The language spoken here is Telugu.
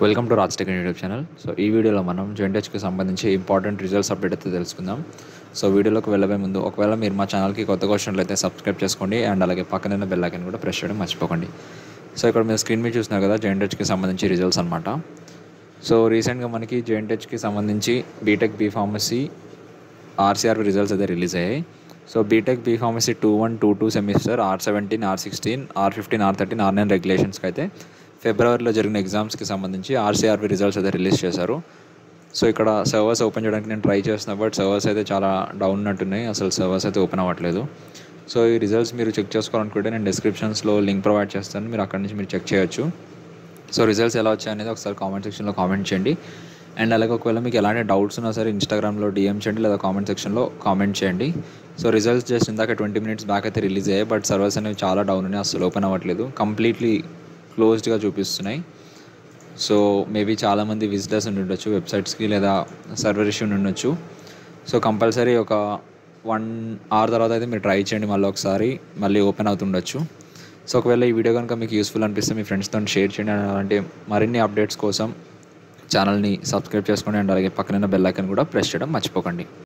welcome to Raj Tech YouTube channel so ఈ వీడియోలో మనం జెంటెచ్కి సంబంధించి ఇంపార్టెంట్ రిజల్ట్స్ అప్డేట్ అయితే తెలుసుకుందాం సో వీడియోలోకి వెళ్ళబోయే ముందు ఒకవేళ మీరు మా ఛానల్కి కొత్త క్వశ్చన్లు అయితే సబ్స్క్రైబ్ చేసుకోండి అండ్ అలాగే పక్కన బెల్ ఐకన్ కూడా ప్రెస్ చేయడం మర్చిపోకండి సో ఇక్కడ మీరు స్క్రీన్ మీద చూస్తున్నారు కదా జెంటెచ్కి సంబంధించి రిజల్ట్స్ అనమాట సో రీసెంట్గా మనకి జేఎన్టెచ్కి సంబంధించి B Tech B pharmacy R C R V results అయితే రిలీజ్ అయ్యాయి so B Tech B pharmacy two one two two semester R seventeen R sixteen R fifteen R thirteen R nine రెగ్యులేషన్స్కి అయితే ఫిబ్రవరిలో జరిగిన ఎగ్జామ్స్కి సంబంధించి ఆర్సీఆర్వి రిజల్ట్స్ అయితే రిలీజ్ చేశారు సో ఇక్కడ సర్వర్స్ ఓపెన్ చేయడానికి నేను ట్రై చేస్తున్నా బట్ సర్వర్స్ అయితే చాలా డౌన్ ఉన్నట్టున్నాయి అసలు సర్వర్స్ అయితే ఓపెన్ అవ్వట్లేదు సో ఈ రిజల్ట్స్ మీరు చెక్ చేసుకోవాలనుకుంటే నేను డిస్క్రిప్షన్స్లో లింక్ ప్రొవైడ్ చేస్తాను మీరు అక్కడి నుంచి మీరు చెక్ చేయొచ్చు సో రిజల్ట్స్ ఎలా వచ్చాయి అనేది ఒకసారి కామెంట్ సెక్షన్లో కామెంట్ చేయండి అండ్ అలాగే ఒకవేళ మీకు ఎలాంటి డౌట్స్ ఉన్నా సరే ఇన్స్టాగ్రామ్లో డిఎం చేయండి లేదా కామెంట్ సెక్షన్లో కామెంట్ చేయండి సో రిజల్ట్స్ జస్ట్ ఇందాక ట్వంటీ మినిట్స్ బ్యాక్ అయితే రిలీజ్ అయ్యాయి బట్ సర్వర్స్ అనేవి చాలా డౌన్ ఉన్నాయి అసలు ఓపెన్ అవ్వట్లేదు కంప్లీట్లీ క్లోజ్డ్గా చూపిస్తున్నాయి సో మేబీ చాలామంది విజిటర్స్ ఉండి ఉండొచ్చు వెబ్సైట్స్కి లేదా సర్వర్ ఇష్యూ ఉండి ఉండొచ్చు సో కంపల్సరీ ఒక వన్ అవర్ తర్వాత అయితే మీరు ట్రై చేయండి మళ్ళీ ఒకసారి మళ్ళీ ఓపెన్ అవుతుండొచ్చు సో ఒకవేళ ఈ వీడియో కనుక మీకు యూస్ఫుల్ అనిపిస్తే మీ ఫ్రెండ్స్తో షేర్ చేయండి అండ్ అలాంటి మరిన్ని అప్డేట్స్ కోసం ఛానల్ని సబ్స్క్రైబ్ చేసుకోండి అండ్ అలాగే పక్కన బెల్ ఐకన్ కూడా ప్రెస్ చేయడం మర్చిపోకండి